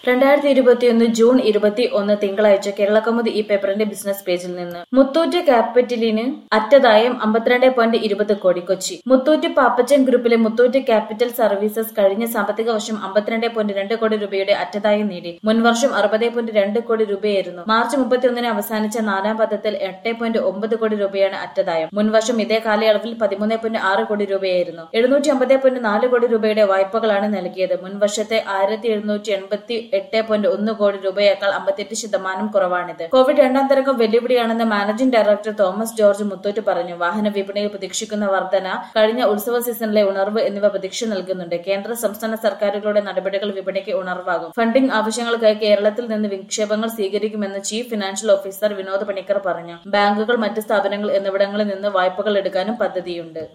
രണ്ടായിരത്തി ഇരുപത്തിയൊന്ന് ജൂൺ ഇരുപത്തി ഒന്ന് തിങ്കളാഴ്ച കേരളകൗമുദി ഈ പേപ്പറിന്റെ ബിസിനസ് പേജിൽ നിന്ന് മുത്തൂറ്റ് ക്യാപിറ്റലിന് അറ്റദായം അമ്പത്തിരണ്ട് പോയിന്റ് ഇരുപത് കോടി കൊച്ചി മുത്തൂറ്റ് പാപ്പച്ചൻ ഗ്രൂപ്പിലെ മുത്തൂറ്റ് ക്യാപിറ്റൽ സർവീസസ് കഴിഞ്ഞ സാമ്പത്തിക വർഷം അമ്പത്തിരണ്ട് പോയിന്റ് രണ്ട് കോടി രൂപയുടെ അറ്റദായം നേടി മുൻവർഷം അറുപത് പോയിന്റ് രണ്ട് കോടി രൂപയായിരുന്നു മാർച്ച് മുപ്പത്തിയൊന്നിന് അവസാനിച്ച നാലാം പദത്തിൽ എട്ട് പോയിന്റ് ഒമ്പത് കോടി രൂപയാണ് അറ്റദായം മുൻവർഷം ഇതേ കാലയളവിൽ പതിമൂന്ന് പോയിന്റ് ആറ് കോടി രൂപയായിരുന്നു എഴുന്നൂറ്റി അമ്പത് പോയിന്റ് നാല് കോടി രൂപയുടെ വായ്പകളാണ് നൽകിയത് മുൻവർഷത്തെ ആയിരത്തി എഴുന്നൂറ്റി എൺപത്തി എട്ട് പോയിന്റ് ഒന്ന് കോടി രൂപയേക്കാൾ അമ്പത്തിയെട്ട് ശതമാനം കുറവാണിത് കോവിഡ് രണ്ടാം തരംഗം വെല്ലുവിളിയാണെന്ന് മാനേജിംഗ് ഡയറക്ടർ തോമസ് ജോർജ് മുത്തൂറ്റ് പറഞ്ഞു വാഹന വിപണിയിൽ പ്രതീക്ഷിക്കുന്ന വർധന കഴിഞ്ഞ ഉത്സവ സീസണിലെ ഉണർവ് എന്നിവ പ്രതീക്ഷ നൽകുന്നുണ്ട് കേന്ദ്ര സംസ്ഥാന സർക്കാരുകളുടെ നടപടികൾ വിപണിക്ക് ഉണർവാകും ഫണ്ടിംഗ് ആവശ്യങ്ങൾക്കായി കേരളത്തിൽ നിന്ന് നിക്ഷേപങ്ങൾ സ്വീകരിക്കുമെന്ന് chief financial officer Vinod Panicker പറഞ്ഞു ബാങ്കുകൾ മറ്റ് സ്ഥാപനങ്ങൾ എന്നിവിടങ്ങളിൽ നിന്ന് വായ്പകൾ എടുക്കാനും പദ്ധതിയുണ്ട്